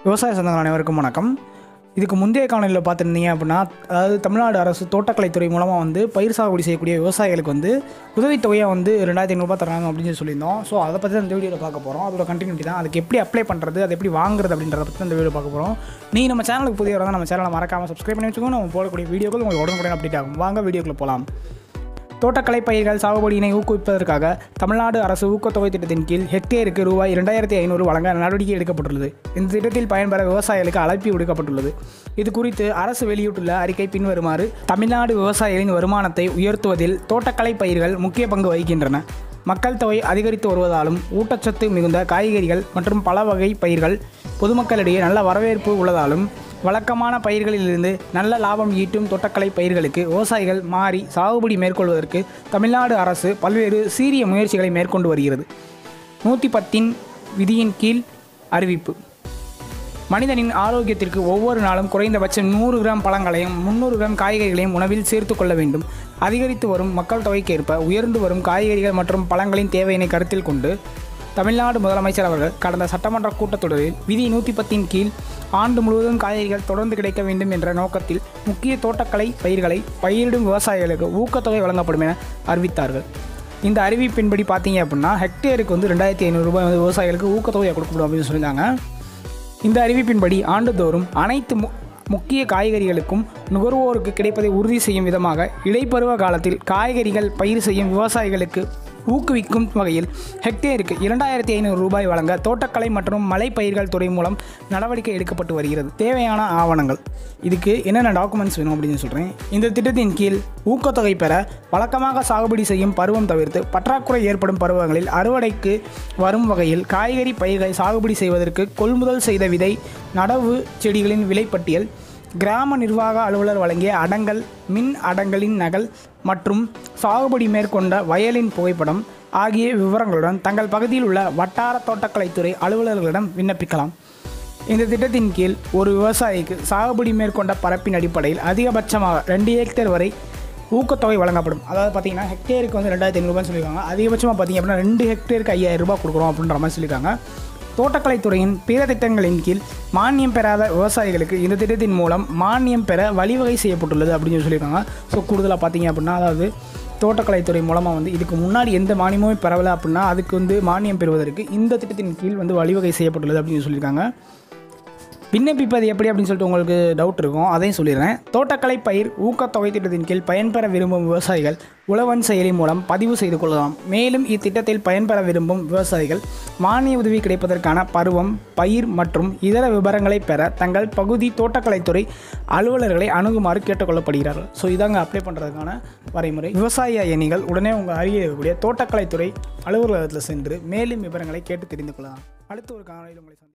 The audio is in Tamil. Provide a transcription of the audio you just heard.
விவசாய சொந்தங்கள் அனைவருக்கும் வணக்கம் இதுக்கு முந்தைய காணொலியில் பார்த்துருந்தீங்க அப்படின்னா அதாவது தமிழ்நாடு அரசு தோட்டக்கலைத்துறை மூலமாக வந்து பயிர் சாகுபடி செய்யக்கூடிய விவசாயிகளுக்கு வந்து உதவித்தொகையாக வந்து ரெண்டாயிரத்தி ஐநூறுபா தராங்க அப்படின்னு சொல்லி சொல்லியிருந்தோம் ஸோ அதை பற்றி தான் இந்த வீடியோவில் பார்க்க போகிறோம் அதோட கண்டினியூட்டி தான் அதுக்கு எப்படி அப்ளை பண்ணுறது அதை எப்படி வாங்குறது அப்படின்றத பற்றி தான் இந்த வீடியோ பார்க்க போகிறோம் நீ நம்ம சேனலுக்கு புதிய வரதான் நம்ம சேனலை மறக்காமல் சப்ஸ்கிரைப் பண்ணி வச்சுக்கோங்க நம்ம போடக்கூடிய வீடியோக்கள் உங்களுக்கு உடனுக்குடன் அப்டேட் ஆகும் வாங்க வீடியோக்குள்ளே போகலாம் தோட்டக்கலை பயிர்கள் சாகுபடியினை ஊக்குவிப்பதற்காக தமிழ்நாடு அரசு ஊக்கத்தொகை திட்டத்தின் கீழ் ஹெக்டேருக்கு ரூபாய் இரண்டாயிரத்தி ஐநூறு வழங்க நடவடிக்கை எடுக்கப்பட்டுள்ளது இந்த திட்டத்தில் பயன்பெற விவசாயிகளுக்கு அழைப்பு விடுக்கப்பட்டுள்ளது இது குறித்து அரசு வெளியிட்டுள்ள அறிக்கை பின்வருமாறு தமிழ்நாடு விவசாயிகளின் வருமானத்தை உயர்த்துவதில் தோட்டக்கலை பயிர்கள் முக்கிய பங்கு வகிக்கின்றன மக்கள் தொகை அதிகரித்து வருவதாலும் ஊட்டச்சத்து மிகுந்த காய்கறிகள் மற்றும் பல வகை பயிர்கள் பொதுமக்களிடையே நல்ல வரவேற்பு உள்ளதாலும் வழக்கமான பயிர்களிலிருந்து நல்ல லாபம் ஈட்டும் தோட்டக்கலை பயிர்களுக்கு விவசாயிகள் மாறி சாகுபடி மேற்கொள்வதற்கு தமிழ்நாடு அரசு பல்வேறு சீரிய முயற்சிகளை மேற்கொண்டு வருகிறது நூற்றி பத்தின் விதியின் கீழ் அறிவிப்பு மனிதனின் ஆரோக்கியத்திற்கு ஒவ்வொரு நாளும் குறைந்தபட்சம் நூறு கிராம் பழங்களையும் முந்நூறு கிராம் காய்கறிகளையும் உணவில் சேர்த்து கொள்ள வேண்டும் அதிகரித்து வரும் மக்கள் தொகைக்கேற்ப உயர்ந்து வரும் காய்கறிகள் மற்றும் பழங்களின் தேவையினை கருத்தில் கொண்டு தமிழ்நாடு முதலமைச்சர் அவர்கள் கடந்த சட்டமன்ற கூட்டத்தொடரில் விதி நூற்றி பத்தின் கீழ் ஆண்டு முழுவதும் காய்கறிகள் தொடர்ந்து கிடைக்க வேண்டும் என்ற நோக்கத்தில் முக்கிய தோட்டக்கலை பயிர்களை பயிரிடும் விவசாயிகளுக்கு ஊக்கத்தொகை வழங்கப்படும் என அறிவித்தார்கள் இந்த அறிவிப்பின்படி பார்த்தீங்க அப்படின்னா ஹெக்டேருக்கு வந்து ரெண்டாயிரத்தி ஐநூறு ரூபாய் வந்து விவசாயிகளுக்கு ஊக்கத்தொகையை கொடுக்கப்படும் அப்படின்னு சொல்லியிருந்தாங்க இந்த அறிவிப்பின்படி ஆண்டுதோறும் அனைத்து மு முக்கிய காய்கறிகளுக்கும் நுகர்வோருக்கு கிடைப்பதை உறுதி செய்யும் விதமாக இடைப்பருவ காலத்தில் காய்கறிகள் பயிர் செய்யும் விவசாயிகளுக்கு ஊக்குவிக்கும் வகையில் ஹெக்டேருக்கு இரண்டாயிரத்தி ஐநூறு ரூபாய் வழங்க தோட்டக்கலை மற்றும் மலை பயிர்கள் துறை மூலம் நடவடிக்கை எடுக்கப்பட்டு வருகிறது தேவையான ஆவணங்கள் இதுக்கு என்னென்ன டாக்குமெண்ட்ஸ் வேணும் அப்படின்னு சொல்கிறேன் இந்த திட்டத்தின் கீழ் ஊக்கத்தொகை பெற வழக்கமாக சாகுபடி செய்யும் பருவம் தவிர்த்து பற்றாக்குறை ஏற்படும் பருவங்களில் அறுவடைக்கு வரும் வகையில் காய்கறி பயிர்களை சாகுபடி செய்வதற்கு கொள்முதல் செய்த விதை நடவு செடிகளின் விலைப்பட்டியல் கிராம நிர்வாக அலுவலர் வழங்கிய அடங்கல் மின் அடங்கலின் நகல் மற்றும் சாகுபடி மேற்கொண்ட வயலின் புகைப்படம் ஆகிய விவரங்களுடன் தங்கள் பகுதியில் உள்ள வட்டார தோட்டக்கலைத்துறை அலுவலர்களிடம் விண்ணப்பிக்கலாம் இந்த திட்டத்தின் கீழ் ஒரு விவசாயிக்கு சாகுபடி மேற்கொண்ட பரப்பின் அடிப்படையில் அதிகபட்சமாக ரெண்டு ஹெக்டேர் வரை ஊக்கத்தொகை வழங்கப்படும் அதாவது பார்த்தீங்கன்னா ஹெக்டேருக்கு வந்து ரெண்டாயிரத்தி ஐநூறுபான்னு சொல்லியிருக்காங்க அதிகபட்சமாக பார்த்தீங்க அப்படின்னா ரெண்டு ஹெக்டேருக்கு ஐயாயிரம் ரூபாய் கொடுக்குறோம் அப்படின்ற மாதிரி சொல்லியிருக்காங்க தோட்டக்கலைத்துறையின் பிற திட்டங்களின் கீழ் மானியம் பெறாத விவசாயிகளுக்கு இந்த திட்டத்தின் மூலம் மானியம் பெற வழிவகை செய்யப்பட்டுள்ளது அப்படின்னு சொல்லி சொல்லியிருக்காங்க ஸோ கூடுதலாக பார்த்தீங்க அப்படின்னா அதாவது தோட்டக்கலைத்துறை மூலமாக வந்து இதுக்கு முன்னாடி எந்த மானியமும் பெறவில்லை அப்படின்னா அதுக்கு வந்து மானியம் பெறுவதற்கு இந்த திட்டத்தின் கீழ் வந்து வழிவகை செய்யப்பட்டுள்ளது அப்படின்னு சொல்லியிருக்காங்க விண்ணப்பிப்பது எப்படி அப்படின்னு சொல்லிட்டு உங்களுக்கு டவுட் இருக்கும் அதையும் சொல்லிடுறேன் தோட்டக்கலை பயிர் ஊக்கத்தொகை திட்டத்தின் கீழ் பயன்பெற விரும்பும் விவசாயிகள் உழவன் செயலி மூலம் பதிவு செய்து கொள்ளலாம் மேலும் இத்திட்டத்தில் பயன்பெற விரும்பும் விவசாயிகள் மானிய உதவி கிடைப்பதற்கான பருவம் பயிர் மற்றும் இதர விவரங்களை பெற தங்கள் பகுதி தோட்டக்கலைத்துறை அலுவலர்களை அணுகுமாறு கேட்டுக்கொள்ளப்படுகிறார்கள் ஸோ இதாங்க அப்ளை பண்ணுறதுக்கான வரைமுறை விவசாய எண்ணிகள் உடனே உங்கள் அருகே இருக்கக்கூடிய தோட்டக்கலைத்துறை அலுவலகத்தில் சென்று மேலும் விவரங்களை கேட்டு தெரிந்து கொள்ளலாம் அடுத்த ஒரு காணொலியில் உங்களை சந்தி-